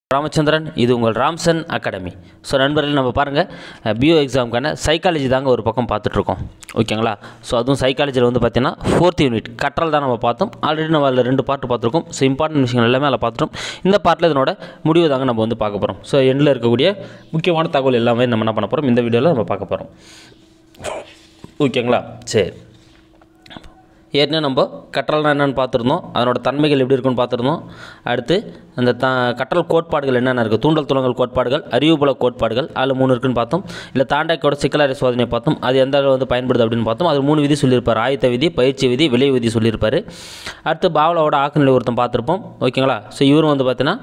ராமச்சந்திரன் இது உங்கள் ராம்சன் academy so நண்பர்கள் நம்ம பாருங்கள் பிஓ எக்ஸாமுக்கான சைக்காலஜி தாங்க ஒரு பக்கம் பார்த்துட்ருக்கோம் ஓகேங்களா ஸோ அதுவும் சைக்காலஜியில் வந்து பார்த்தீங்கன்னா ஃபோர்த் யூனிட் கற்றல் தான் நம்ம பார்த்தோம் ஆல்ரெடி நம்ம அதில் ரெண்டு பார்ட் பார்த்துருக்கோம் ஸோ இம்பார்ட்டன்ட் விஷயங்கள் எல்லாமே அதில் பார்த்துட்டோம் இந்த பார்ட்டில் இதனோட முடிவு தாங்க நம்ம வந்து பார்க்க போகிறோம் ஸோ எண்டில் இருக்கக்கூடிய முக்கியமான தகவல் எல்லாமே நம்ம என்ன பண்ண போகிறோம் இந்த வீடியோவில் நம்ம பார்க்க போகிறோம் ஓகேங்களா சரி ஏற்கனவே நம்ம கற்றல்னா என்னென்னு பார்த்துருந்தோம் அதனோட தன்மைகள் எப்படி இருக்குன்னு பார்த்துருந்தோம் அடுத்து அந்த த கற்றல் கோட்பாடுகள் என்னென்ன இருக்குது தூண்டல் துலங்கல் கோட்பாடுகள் அறிவுபுல கோட்பாடுகள் அதில் மூணு இருக்குன்னு பார்த்தோம் இல்லை தாண்டாக்கோட சிக்கலாரி சோதனை பார்த்தோம் அது எந்த அளவு வந்து பயன்படுது அப்படின்னு பார்த்தோம் அது மூணு விதி சொல்லியிருப்பார் ஆயத்த விதி பயிற்சி விதி விலை விதி சொல்லியிருப்பார் அடுத்து பாவலாவோட ஆக்குநிலை ஒருத்தன் பார்த்துருப்போம் ஓகேங்களா ஸோ இவரும் வந்து பார்த்தீங்கன்னா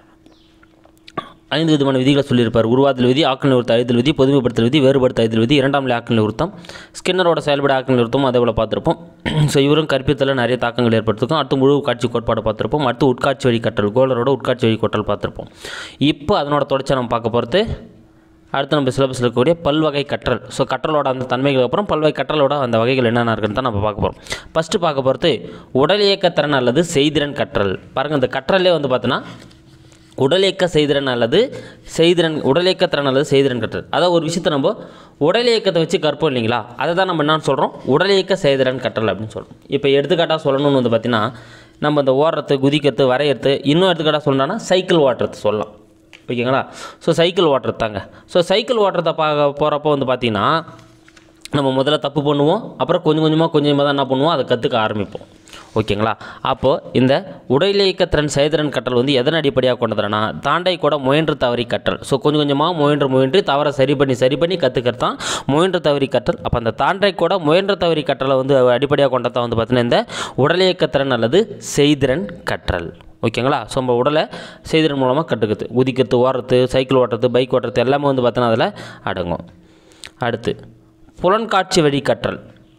ஐந்து விதமான விதிகளை சொல்லியிருப்பார் உருவாதல் விதி ஆக்கல் நிறுத்த ஐதல் விதி பொதுமைப்படுத்தல் விதி வேறுபடுத்த ஐதல் விதி இரண்டாம் நிலை ஆக்கல் நிறுத்தம் ஸ்கின்னரோட செயல்பட ஆக்கல் நிறுத்தம் அதே போல் பார்த்துருப்போம் ஸோ இவரும் கற்பித்தலில் நிறைய தாக்கங்கள் ஏற்படுத்திருக்கும் அடுத்து முழு காட்சி கோட்பாடு பார்த்துருப்போம் அடுத்து உட்காட்சி வழி கற்றல் கோலரோட உட்காட்சி வழி கற்றல் பார்த்துருப்போம் இப்போ அதனோட தொடர்ச்சியை நம்ம பார்க்க போகிறது அடுத்து நம்ம சிலபஸில் இருக்கக்கூடிய பல்வகை கற்றல் ஸோ கற்றலோட அந்த தன்மைகளுக்கு அப்புறம் பல்வகை கற்றலோட அந்த வகைகள் என்னென்ன இருக்குன்னு தான் நம்ம பார்க்க போகிறோம் ஃபஸ்ட்டு பார்க்க போகிறது உடல் இயக்கத்திறன் அல்லது செய்திறன் கற்றல் பாருங்கள் இந்த கற்றலே வந்து பார்த்தீங்கன்னா உடல் இயக்க செய்திறன் அல்லது செய்திறன் உடல் இயக்கத்திறன் அல்லது செய்திறன் கற்றல் அதாவது ஒரு விஷயத்தை நம்ம உடல் இயக்கத்தை வச்சு கற்போம் இல்லைங்களா அதை தான் நம்ம என்ன சொல்கிறோம் உடல் இயக்க செய்திறன் கற்றல் அப்படின்னு சொல்கிறோம் இப்போ எடுத்துக்காட்டாக சொல்லணும்னு வந்து பார்த்திங்கன்னா நம்ம இந்த ஓடுறது குதிக்கிறது வரையிறது இன்னும் எடுத்துக்காட்டாக சொல்லணும்னா சைக்கிள் ஓட்டுறது சொல்லலாம் ஓகேங்களா ஸோ சைக்கிள் ஓட்டுறது தாங்க ஸோ சைக்கிள் ஓட்டுறத பார்க்க போகிறப்போ வந்து பார்த்திங்கன்னா நம்ம முதல்ல தப்பு பண்ணுவோம் அப்புறம் கொஞ்சம் கொஞ்சமாக கொஞ்சம் கொஞ்சமாக தான் என்ன பண்ணுவோம் அதை கற்றுக்க ஆரம்பிப்போம் ஓகேங்களா அப்போது இந்த உடல் இயக்கத்திறன் செயதிறன் கற்றல் வந்து எதன் அடிப்படையாக கொண்டதுனா தாண்டை கூட முயன்று தவறி கற்றல் ஸோ கொஞ்சம் கொஞ்சமாக முயன்று முயன்று தவறை சரி பண்ணி சரி பண்ணி கற்றுக்கிறது தான் முயன்று தவறி கற்றல் அப்போ அந்த தாண்டை கூட முயன்று தவறி கற்றலை வந்து அடிப்படையாக கொண்டதான் வந்து பார்த்திங்கன்னா இந்த உடல் இயக்கத்திறன் அல்லது செய்திறன் கற்றல் ஓகேங்களா ஸோ நம்ம உடலை செய்திறன் மூலமாக கற்றுக்குது குதிக்கிறது ஓடுறது சைக்கிள் ஓட்டுறது பைக் ஓட்டுறது எல்லாமே வந்து பார்த்தோன்னா அதில் அடங்கும் அடுத்து புலன்காட்சி வழி கற்றல்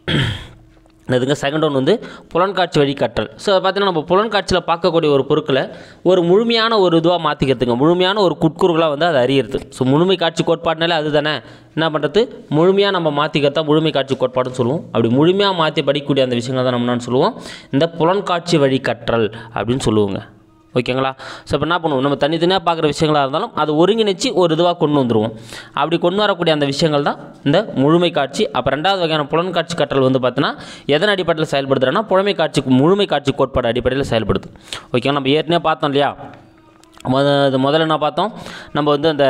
இதுங்க செகண்ட் ஒன் வந்து புலன்காட்சி வழி கற்றல் ஸோ பார்த்தீங்கன்னா நம்ம புலன்காட்சியில் பார்க்கக்கூடிய ஒரு பொருட்களை ஒரு முழுமையான ஒரு இதுவாக மாற்றிக்கிறதுங்க முழுமையான ஒரு குட்குறுகளாக வந்து அதை அறியிறது ஸோ முழுமை காட்சி கோட்பாடுனாலே அதுதானே என்ன பண்ணுறது முழுமையாக நம்ம மாற்றிக்கிறதா முழுமை காட்சி கோட்பாடுன்னு சொல்லுவோம் அப்படி முழுமையாக மாற்றி படிக்கக்கூடிய அந்த விஷயங்கள் தான் நம்ம என்னன்னு சொல்லுவோம் இந்த புலன்காட்சி வழி கற்றல் அப்படின்னு சொல்லுவோங்க ஓகேங்களா ஸோ இப்போ என்ன பண்ணுவோம் நம்ம தனித்தனியாக பார்க்குற விஷயங்களாக இருந்தாலும் அது ஒருங்கிணைச்சு ஒரு இதுவாக கொண்டு வந்துடுவோம் அப்படி கொண்டு வரக்கூடிய அந்த விஷயங்கள் தான் இந்த முழுமை காட்சி அப்போ ரெண்டாவது வகையான புலன் காட்சி கற்றல் வந்து பார்த்தீங்கன்னா எதன் அடிப்படையில் செயல்படுதுன்னா புலமை காட்சி முழுமை காட்சி கோட்பாடு அடிப்படையில் செயல்படுது ஓகேங்களா நம்ம ஏற்கனவே பார்த்தோம் இல்லையா முத அது முதல்ல என்ன பார்த்தோம் நம்ம வந்து அந்த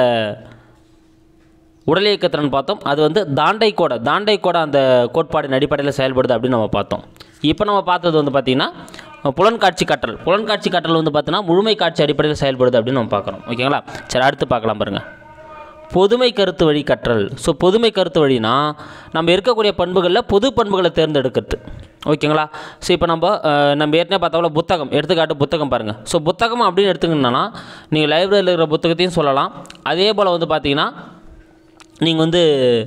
உடல் இயக்கத்திறன் பார்த்தோம் அது வந்து தாண்டை கோடை தாண்டை கோடை அந்த கோட்பாடின் அடிப்படையில் செயல்படுது அப்படின்னு நம்ம பார்த்தோம் இப்போ நம்ம பார்த்தது வந்து பார்த்திங்கன்னா புலன்காட்சி கற்றல் புலன்காட்சி கற்றல் வந்து பார்த்தீங்கன்னா முழுமை காட்சி அடிப்படையில் செயல்படுது அப்படின்னு நம்ம பார்க்குறோம் ஓகேங்களா சரி அடுத்து பார்க்கலாம் பாருங்கள் பொதுமை கருத்து வழி கற்றல் ஸோ பொதுமை கருத்து வழினா நம்ம இருக்கக்கூடிய பண்புகளில் பொது பண்புகளை தேர்ந்தெடுக்கிறது ஓகேங்களா ஸோ இப்போ நம்ம அஹ், நம்ம ஏற்கனவே பார்த்தால புத்தகம் எடுத்துக்காட்டு புத்தகம் பாருங்கள் ஸோ புத்தகம் அப்படின்னு எடுத்துக்கிட்டோன்னா நீங்கள் லைப்ரரியில் இருக்கிற புத்தகத்தையும் சொல்லலாம் அதே போல் வந்து பார்த்தீங்கன்னா நீங்கள் வந்து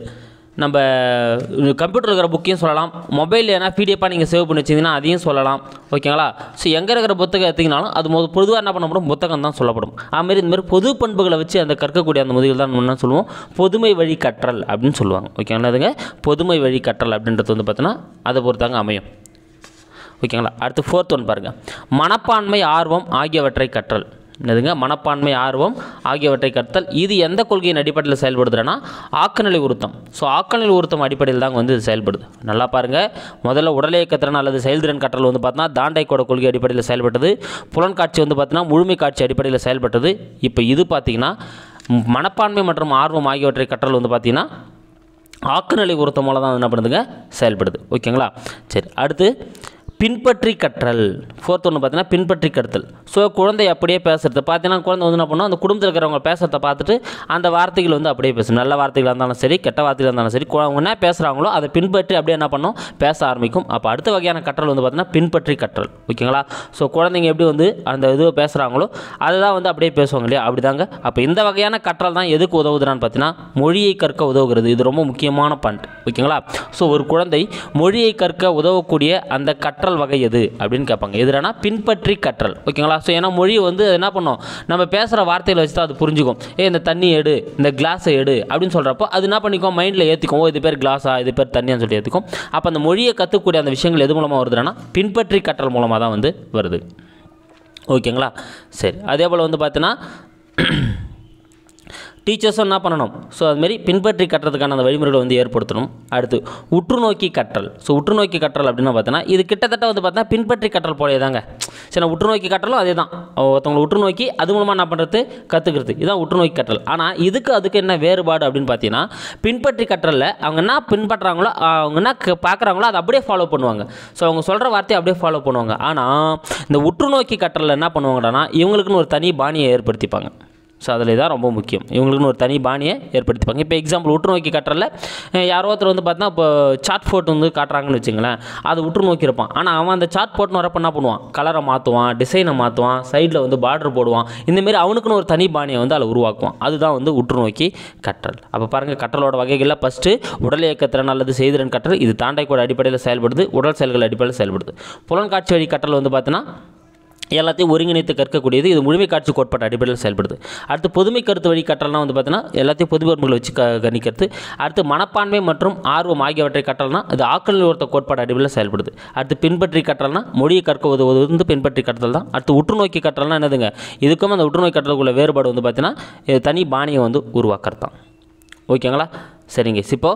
நம்ம கம்ப்யூட்டர் இருக்கிற புக்கையும் சொல்லலாம் மொபைல் ஏன்னா பிடிஎஃபாக நீங்கள் சேவ் பண்ணி வச்சிங்கன்னா அதையும் சொல்லலாம் ஓகேங்களா ஸோ எங்கே இருக்கிற புத்தகம் எடுத்திங்கனாலும் அது மொ பொதுவாக என்ன பண்ணப்படும் புத்தகம் தான் சொல்லப்படும் அதுமாரி இந்த மாதிரி பொது பண்புகளை வச்சு அந்த கற்கக்கூடிய அந்த முதுகில் தான் நம்ம என்ன சொல்லுவோம் பொதுமை வழி கற்றல் அப்படின்னு சொல்லுவாங்க ஓகேங்களா அதுங்க பொதுமை வழி கற்றல் அப்படின்றது வந்து பார்த்தீங்கன்னா அதை பொறுத்தாங்க அமையும் ஓகேங்களா அடுத்து ஃபோர்த் ஒன் பாருங்கள் மனப்பான்மை ஆர்வம் ஆகியவற்றை கற்றல் என்னதுங்க மனப்பான்மை ஆர்வம் ஆகியவற்றை கற்றல் இது எந்த கொள்கையின் அடிப்படையில் செயல்படுதுன்னா ஆக்கநிலை உருத்தம் ஸோ ஆக்கநிலை உருத்தம் அடிப்படையில் தாங்க வந்து இது செயல்படுது நல்லா பாருங்கள் முதல்ல உடல் இயக்கத்திறன் அல்லது செயல்திறன் கற்றல் வந்து பார்த்தீங்கன்னா தாண்டைக்கோட கொள்கை அடிப்படையில் செயல்பட்டது புலன்காட்சி வந்து பார்த்தீங்கன்னா முழுமை காட்சி அடிப்படையில் செயல்பட்டது இப்போ இது பார்த்தீங்கன்னா மனப்பான்மை மற்றும் ஆர்வம் ஆகியவற்றை கற்றல் வந்து பார்த்தீங்கன்னா ஆக்குநிலை உறுத்த மூலம் தான் என்ன பண்ணுதுங்க செயல்படுது ஓகேங்களா சரி அடுத்து பின்பற்றி கற்றல் ஃபோர்த் ஒன்று பார்த்தீங்கன்னா பின்பற்றி கற்றல் ஸோ குழந்தை அப்படியே பேசுறது பார்த்தீங்கன்னா குழந்தை வந்து என்ன பண்ணும் அந்த குடும்பத்தில் இருக்கிறவங்க பேசுறத பார்த்துட்டு அந்த வார்த்தைகள் வந்து அப்படியே பேசும் நல்ல வார்த்தைகளாக இருந்தாலும் சரி கெட்ட வார்த்தைகளாக இருந்தாலும் சரி கு- அவங்க என்ன பேசுகிறாங்களோ அதை பின்பற்றி அப்படியே என்ன பண்ணும் பேச ஆரம்பிக்கும் அப்போ அடுத்த வகையான கற்றல் வந்து பார்த்தீங்கன்னா பின்பற்றி கற்றல் ஓகேங்களா ஸோ குழந்தைங்க எப்படி வந்து அந்த இதுவை பேசுகிறாங்களோ அதுதான் வந்து அப்படியே பேசுவாங்க இல்லையா அப்படிதாங்க அப்போ இந்த வகையான கற்றல் தான் எதுக்கு உதவுதுன்னு பார்த்தீங்கன்னா மொழியை கற்க உதவுகிறது இது ரொம்ப முக்கியமான பாயிண்ட் ஓகேங்களா ஸோ ஒரு குழந்தை மொழியை கற்க உதவக்கூடிய அந்த கற்றல் வகை எது அப்படின்னு கேட்பாங்க எதுனா பின்பற்றி கற்றல் ஓகேங்களா ஸோ ஏன்னா மொழி வந்து என்ன பண்ணும் நம்ம பேசுகிற வார்த்தைகளை வச்சு தான் அது புரிஞ்சுக்கும் ஏ இந்த தண்ணி எடு இந்த கிளாஸை எடு அப்படின்னு சொல்கிறப்போ அது என்ன பண்ணிக்கும் மைண்டில் ஏற்றிக்கும் ஓ இது பேர் கிளாஸா இது பேர் தண்ணியான்னு சொல்லி ஏற்றிக்கும் அப்போ அந்த மொழியை கற்றுக்கூடிய அந்த விஷயங்கள் எது மூலமாக வருதுன்னா பின்பற்றி கற்றல் மூலமாக தான் வந்து வருது ஓகேங்களா சரி அதே போல் வந்து பார்த்தீங்கன்னா டீச்சர்ஸும் என்ன பண்ணணும் ஸோ அதுமாரி பின்பற்றி கட்டுறதுக்கான அந்த வழிமுறைகளை வந்து ஏற்படுத்தணும் அடுத்து உற்று நோக்கி கற்றல் ஸோ உற்று நோக்கி கற்றல் அப்படின்னு பார்த்தோன்னா இது கிட்டத்தட்ட வந்து பார்த்தீங்கன்னா பின்பற்றி கற்றல் போலே தாங்க சரி உற்று நோக்கி கற்றலும் அதே தான் ஒருத்தவங்களை உற்று நோக்கி அது மூலமாக என்ன பண்ணுறது கற்றுக்கிறது இதுதான் உற்று நோக்கி கற்றல் ஆனால் இதுக்கு அதுக்கு என்ன வேறுபாடு அப்படின்னு பார்த்தீங்கன்னா பின்பற்றி கற்றலில் அவங்க என்ன பின்பற்றுறாங்களோ அவங்க என்ன க- பார்க்குறாங்களோ அதை அப்படியே ஃபாலோ பண்ணுவாங்க ஸோ அவங்க சொல்கிற வார்த்தையை அப்படியே ஃபாலோ பண்ணுவாங்க ஆனால் இந்த உற்று நோக்கி கற்றலில் என்ன பண்ணுவாங்கன்னா இவங்களுக்குன்னு ஒரு தனி பாணியை ஏற்படுத்திப்பாங்க ஸோ அதில் தான் ரொம்ப முக்கியம் இவங்களுக்குன்னு ஒரு தனி பாணியை ஏற்படுத்திப்பாங்க இப்போ எக்ஸாம்பிள் உற்று நோக்கி கட்டுறல யாரோ ஒருத்தர் வந்து பார்த்தா இப்போ சார்ட் போட்டு வந்து காட்டுறாங்கன்னு வச்சுங்களேன் அதை உற்று நோக்கி இருப்பான் ஆனால் அவன் அந்த சார்ட் போட்டுன்னு வரப்போ என்ன பண்ணுவான் கலரை மாற்றுவான் டிசைனை மாற்றுவான் சைடில் வந்து பார்டர் போடுவான் இந்தமாரி அவனுக்குன்னு ஒரு தனி பாணியை வந்து அதில் உருவாக்குவான் அதுதான் வந்து உற்று நோக்கி கற்றல் அப்போ பாருங்கள் கற்றலோட வகைகளில் ஃபஸ்ட்டு உடல் இயக்கத்திறன் அல்லது செய்திறன் கற்றல் இது தாண்டைக்கூட அடிப்படையில் செயல்படுது உடல் செயல்கள் அடிப்படையில் செயல்படுது புலன்காட்சி வழி கற்றல் வந்து பார்த்தீங்கன்னா எல்லாத்தையும் ஒருங்கிணைத்து கற்கக்கூடியது இது முழுமை காட்சி கோட்பாட்டு அடிப்படையில் செயல்படுது அடுத்து பொதுமை கருத்து வழி கற்றல்னா வந்து பார்த்தீங்கன்னா எல்லாத்தையும் பொது பொறுப்புகளை வச்சு க கணிக்கிறது அடுத்து மனப்பான்மை மற்றும் ஆர்வம் ஆகியவற்றை கற்றல்னா அது ஆக்கல் ஒருத்த கோட்பாடு அடிப்படையில் செயல்படுது அடுத்து பின்பற்றி கற்றல்னா மொழியை கற்க உதவுவது வந்து பின்பற்றி கற்றல் தான் அடுத்து உற்று நோக்கி கற்றல்னா என்னதுங்க இதுக்கும் அந்த உற்று நோக்கி கற்றலுக்குள்ள வேறுபாடு வந்து பார்த்தீங்கன்னா இது தனி பாணியை வந்து உருவாக்குறது தான் ஓகேங்களா சரிங்க இப்போ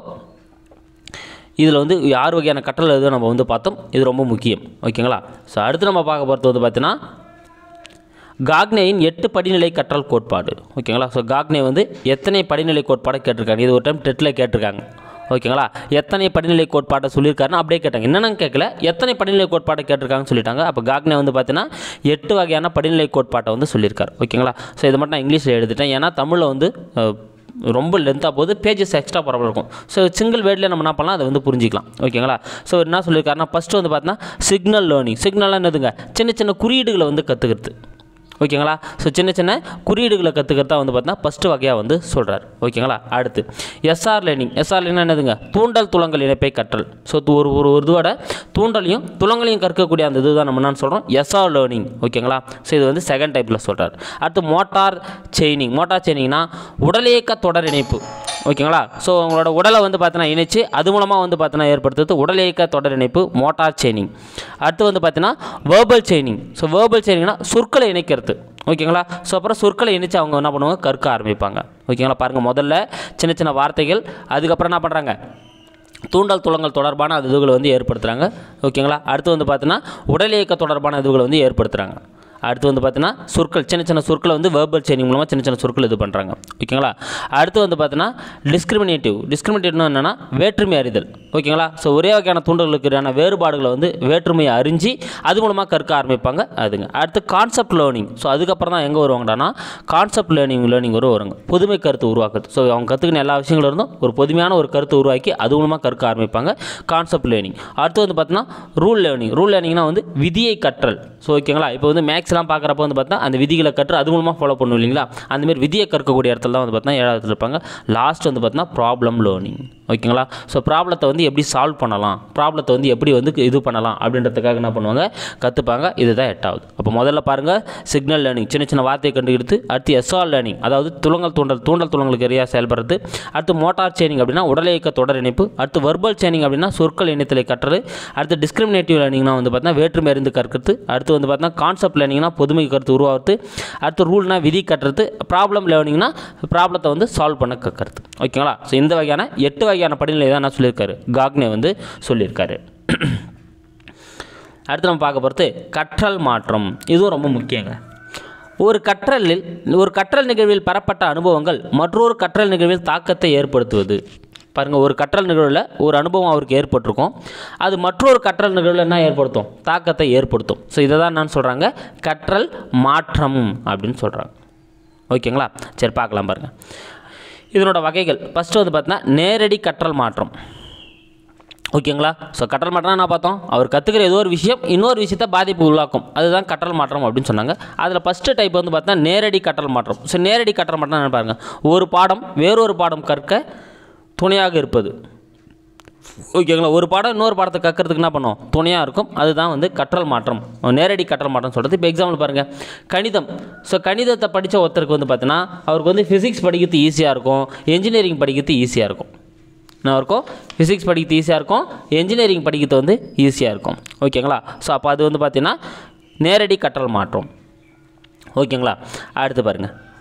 இதில் வந்து ஆறு வகையான கற்றல் எதுவும் நம்ம வந்து பார்த்தோம் இது ரொம்ப முக்கியம் ஓகேங்களா ஸோ அடுத்து நம்ம பார்க்க போகிறது வந்து பார்த்தீங்கன்னா காக்னேயின் எட்டு படிநிலை கற்றல் கோட்பாடு ஓகேங்களா ஸோ காக்னே வந்து எத்தனை படிநிலை கோட்பாடை கேட்டிருக்காங்க இது ஒரு டைம் டெட்டில் கேட்டிருக்காங்க ஓகேங்களா எத்தனை படிநிலை கோட்பாட்டை சொல்லியிருக்காருன்னு அப்படியே கேட்டாங்க என்னென்னு கேட்கல எத்தனை படிநிலை கோட்பாட்டை கேட்டிருக்காங்கன்னு சொல்லிட்டாங்க அப்போ காக்னே வந்து பார்த்தீங்கன்னா எட்டு வகையான படிநிலை கோட்பாட்டை வந்து சொல்லியிருக்காரு ஓகேங்களா ஸோ இதை மட்டும் நான் இங்கிலீஷில் எழுதிட்டேன் ஏன்னா தமிழில் வந்து அஹ், ரொம்ப லென்த்தாக போகுது பேஜஸ் எக்ஸ்ட்ரா ப்ராப்ளம் இருக்கும் ஸோ சிங்கிள் வேர்டில் நம்ம என்ன பண்ணலாம் அதை வந்து புரிஞ்சிக்கலாம் ஓகேங்களா ஸோ என்ன சொல்லியிருக்காருன்னா ஃபஸ்ட்டு வந்து பார்த்தீங்கன்னா சிக்னல் லேர்னிங் சிக்னல்லாம் என்னதுங்க சின்ன சின்ன குறியீடுகளை வந்து கற்றுக்கிறது ஓகேங்களா ஸோ சின்ன சின்ன குறியீடுகளை கற்றுக்கிறதா வந்து பார்த்தீங்கன்னா ஃபஸ்ட்டு வகையாக வந்து சொல்கிறார் ஓகேங்களா அடுத்து எஸ்ஆர் லேர்னிங் எஸ்ஆர் லேர்னிங் என்னதுங்க தூண்டல் துளங்கள் இணைப்பை கற்றல் ஸோ ஒரு ஒரு ஒரு இதோட தூண்டலையும் துளங்களையும் கற்கக்கூடிய அந்த இதுதான் நம்ம என்ன சொல்கிறோம் எஸ்ஆர் லேர்னிங் ஓகேங்களா ஸோ இது வந்து செகண்ட் டைப்பில் சொல்கிறார் அடுத்து மோட்டார் செயினிங் மோட்டார் செயினிங்னா உடலியக்க தொடர் இணைப்பு ஓகேங்களா ஸோ உங்களோட உடலை வந்து பார்த்தீங்கன்னா இணைச்சு அது மூலமாக வந்து பார்த்தீங்கன்னா ஏற்படுத்துறது உடல் இயக்க தொடர் இணைப்பு மோட்டார் செயினிங் அடுத்து வந்து பார்த்தீங்கன்னா வேர்பல் செயினிங் ஸோ வேர்பல் செயினிங்னா சொற்களை இணைக்கிறது ஓகேங்களா ஸோ அப்புறம் சொற்களை இணைச்சு அவங்க என்ன பண்ணுவாங்க கற்க ஆரம்பிப்பாங்க ஓகேங்களா பாருங்கள் முதல்ல சின்ன சின்ன வார்த்தைகள் அதுக்கப்புறம் என்ன பண்ணுறாங்க தூண்டல் துளங்கள் தொடர்பான அது இதுகளை வந்து ஏற்படுத்துகிறாங்க ஓகேங்களா அடுத்து வந்து பார்த்தீங்கன்னா உடல் இயக்க தொடர்பான இதுகளை வந்து ஏற்படுத்துகிறாங்க அடுத்து வந்து பார்த்தீங்கன்னா சொற்கள் சின்ன சின்ன சொற்களை வந்து வேர்பல் செயினிங் மூலமாக சின்ன சின்ன சொற்கள் இது பண்ணுறாங்க ஓகேங்களா அடுத்து வந்து பார்த்தீங்கன்னா டிஸ்கிரிமினேட்டிவ் டிஸ்கிரிமினேட்டிவ்னு என்னென்னா வேற்றுமை அறிதல் ஓகேங்களா ஸோ ஒரே வகையான தூண்டலுக்கான வேறுபாடுகளை வந்து வேற்றுமையை அறிஞ்சு அது மூலமாக கற்க ஆரம்பிப்பாங்க அதுங்க அடுத்து கான்செப்ட் லேர்னிங் ஸோ அதுக்கப்புறம் தான் எங்கே வருவாங்கடானா கான்செப்ட் லேர்னிங் லேர்னிங் வரும் வருங்க புதுமை கருத்து உருவாக்குறது ஸோ அவங்க கற்றுக்கின எல்லா விஷயங்களும் இருந்தும் ஒரு புதுமையான ஒரு கருத்தை உருவாக்கி அது மூலமாக கற்க ஆரம்பிப்பாங்க கான்செப்ட் லேர்னிங் அடுத்து வந்து பார்த்தீங்கன்னா ரூல் லேர்னிங் ரூல் லேர்னிங்னா வந்து விதியை கற்றல் ஸோ ஓகேங்களா இப்போ வந்து மேக்ஸ்லாம் பார்க்குறப்ப வந்து பார்த்தா அந்த விதிகளை கற்று அது மூலமாக ஃபாலோ பண்ணும் இல்லைங்களா அந்தமாரி விதியை கற்கக்கூடிய இடத்துல தான் வந்து பார்த்தீங்கன்னா ஏழாவது இடத்துல இருப்பாங்க லாஸ்ட் வந்து பார்த்தீங்கன்னா ப்ராப்ளம் லேர்னிங் ஓகேங்களா ஸோ ப்ராப்ளத்தை வந்து எப்படி சால்வ் பண்ணலாம் ப்ராப்ளத்தை வந்து எப்படி வந்து இது பண்ணலாம் அப்படின்றதுக்காக என்ன பண்ணுவாங்க கற்றுப்பாங்க இதுதான் எட்டாவது அப்போ முதல்ல பாருங்கள் சிக்னல் லேர்னிங் சின்ன சின்ன வார்த்தையை கண்டுக்கிட்டு அடுத்து எஸ்ஆர் லேர்னிங் அதாவது துளங்கல் தூண்டல் தூண்டல் துளங்களுக்கு எரியா செயல்படுறது அடுத்து மோட்டார் சேனிங் அப்படின்னா உடல் இயக்க தொடர் இணைப்பு அடுத்து வர்பல் சேனிங் அப்படின்னா சொற்கள் இணைத்தலை கட்டுறது அடுத்து டிஸ்கிரிமினேட்டிவ் லேர்னிங்னா வந்து பார்த்தீங்கன்னா வேற்றுமை அறிந்து கற்கிறது அடுத்து வந்து பார்த்தீங்கன்னா கான்செப்ட் லேர்னிங்னா பொதுமை கருத்து உருவாகிறது அடுத்து ரூல்னா விதி கட்டுறது ப்ராப்ளம் லேர்னிங்னா ப்ராப்ளத்தை வந்து சால்வ் பண்ண கற்கிறது ஓகேங்களா ஸோ இந்த வகையான எட்டு வகையான படிநிலை தான் என்ன சொல்லியிருக்காரு காக்னே வந்து சொல்லியிருக்காரு அடுத்து நம்ம பார்க்க போகிறது கற்றல் மாற்றம் இதுவும் ரொம்ப முக்கியங்க ஒரு கற்றலில் ஒரு கற்றல் நிகழ்வில் பெறப்பட்ட அனுபவங்கள் மற்றொரு கற்றல் நிகழ்வில் தாக்கத்தை ஏற்படுத்துவது பாருங்கள் ஒரு கற்றல் நிகழ்வில் ஒரு அனுபவம் அவருக்கு ஏற்பட்டிருக்கும் அது மற்றொரு கற்றல் நிகழ்வில் என்ன ஏற்படுத்தும் தாக்கத்தை ஏற்படுத்தும் ஸோ இதை தான் என்னன்னு சொல்கிறாங்க கற்றல் மாற்றம் அப்படின்னு சொல்கிறாங்க ஓகேங்களா சரி பார்க்கலாம் பாருங்கள் இதனோட வகைகள் ஃபஸ்ட்டு வந்து பார்த்தீங்கன்னா நேரடி கற்றல் மாற்றம் ஓகேங்களா ஸோ கற்றல் மாற்றம் என்ன பார்த்தோம் அவர் கற்றுக்கிற ஏதோ ஒரு விஷயம் இன்னொரு விஷயத்தை பாதிப்பு உள்ளாக்கும் அதுதான் கற்றல் மாற்றம் அப்படின்னு சொன்னாங்க அதில் ஃபஸ்ட்டு டைப் வந்து பார்த்தா நேரடி கற்றல் மாற்றம் ஸோ நேரடி கற்றல் மாற்றம் என்ன பாருங்க ஒரு பாடம் வேறொரு பாடம் கற்க துணையாக இருப்பது ஓகேங்களா ஒரு பாடம் இன்னொரு பாடத்தை கற்கிறதுக்கு என்ன பண்ணும் துணையாக இருக்கும் அதுதான் வந்து கற்றல் மாற்றம் நேரடி கற்றல் மாற்றம் சொல்கிறது இப்போ எக்ஸாம்பிள் பாருங்கள் கணிதம் ஸோ கணிதத்தை படித்த ஒருத்தருக்கு வந்து பார்த்தீங்கன்னா அவருக்கு வந்து ஃபிசிக்ஸ் படிக்கிறது ஈஸியாக இருக்கும் என்ஜினியரிங் படிக்கிறது ஈஸியாக இருக்கும் என்ன இருக்கும் ஃபிசிக்ஸ் படிக்கிறது ஈஸியாக இருக்கும் என்ஜினியரிங் படிக்கிறது வந்து ஈஸியாக இருக்கும் ஓகேங்களா ஸோ அப்போ அது வந்து பார்த்திங்கன்னா நேரடி கற்றல் மாற்றம் ஓகேங்களா அடுத்து பாருங்கள்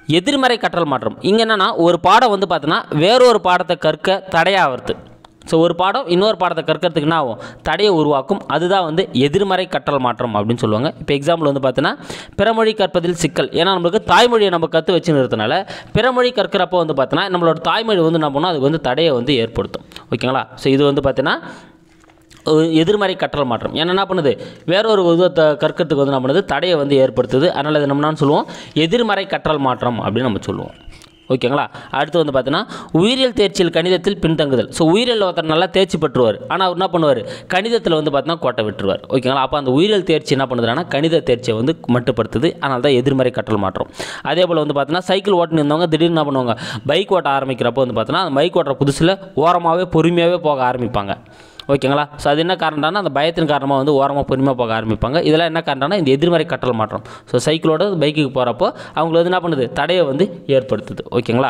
எதிர்மறை கற்றல் மாற்றம் இங்கே என்னென்னா ஒரு பாடம் வந்து பார்த்தீங்கன்னா வேறொரு பாடத்தை கற்க தடையாகிறது ஸோ ஒரு பாடம் இன்னொரு பாடத்தை கற்கிறதுக்கு என்ன ஆகும் தடையை உருவாக்கும் அதுதான் வந்து எதிர்மறை கற்றல் மாற்றம் அப்படின்னு சொல்லுவாங்க இப்போ எக்ஸாம்பிள் வந்து பார்த்தீங்கன்னா பிறமொழி கற்பதில் சிக்கல் ஏன்னா நம்மளுக்கு தாய்மொழியை நம்ம கற்று வச்சுருந்ததுனால பிறமொழி கற்கிறப்போ வந்து பார்த்தீங்கன்னா நம்மளோட தாய்மொழி வந்து என்ன பண்ணும் அதுக்கு வந்து தடையை வந்து ஏற்படுத்தும் ஓகேங்களா ஸோ இது வந்து பார்த்தீங்கன்னா ஒரு எதிர்மறை கற்றல் மாற்றம் ஏன்னா என்ன பண்ணுது வேறொரு விதத்தை கற்கிறதுக்கு வந்து என்ன பண்ணுது தடையை வந்து ஏற்படுத்துது அதனால் இது நம்ம என்ன சொல்லுவோம் எதிர்மறை கற்றல் மாற்றம் அப்படின்னு நம்ம சொல்லுவோம் ஓகேங்களா அடுத்து வந்து பார்த்தீங்கன்னா உயிரியல் தேர்ச்சியில் கணிதத்தில் பின்தங்குதல் ஸோ உயிரியல் ஒருத்தர் நல்லா தேர்ச்சி பெற்றுவார் ஆனால் அவர் என்ன பண்ணுவார் கணிதத்தில் வந்து பார்த்தீங்கன்னா கோட்டை விட்டுருவார் ஓகேங்களா அப்போ அந்த உயிரியல் தேர்ச்சி என்ன பண்ணுதுன்னா கணித தேர்ச்சியை வந்து மட்டுப்படுத்துது அதனால தான் எதிர்மறை கற்றல் மாற்றம் அதே போல் வந்து பார்த்தீங்கன்னா சைக்கிள் ஓட்டுன்னு இருந்தவங்க திடீர்னு என்ன பண்ணுவாங்க பைக் ஓட்ட ஆரம்பிக்கிறப்போ வந்து பார்த்தீங்கன்னா அந்த பைக் ஓட்டுற புதுசில் ஓரமாகவே பொறுமையாகவே போக ஆரம்பிப்பாங்க ஓகேங்களா ஸோ அது என்ன காரணம்னா அந்த பயத்தின் காரணமாக வந்து ஓரமாக பொறுமையாக போக ஆரம்பிப்பாங்க இதெல்லாம் என்ன காரணம்னா இந்த எதிர்மறை கற்றல் மாற்றம் ஸோ சைக்கிளோட பைக்குக்கு போகிறப்போ அவங்களுக்கு வந்து என்ன பண்ணுது தடையை வந்து ஏற்படுத்துது ஓகேங்களா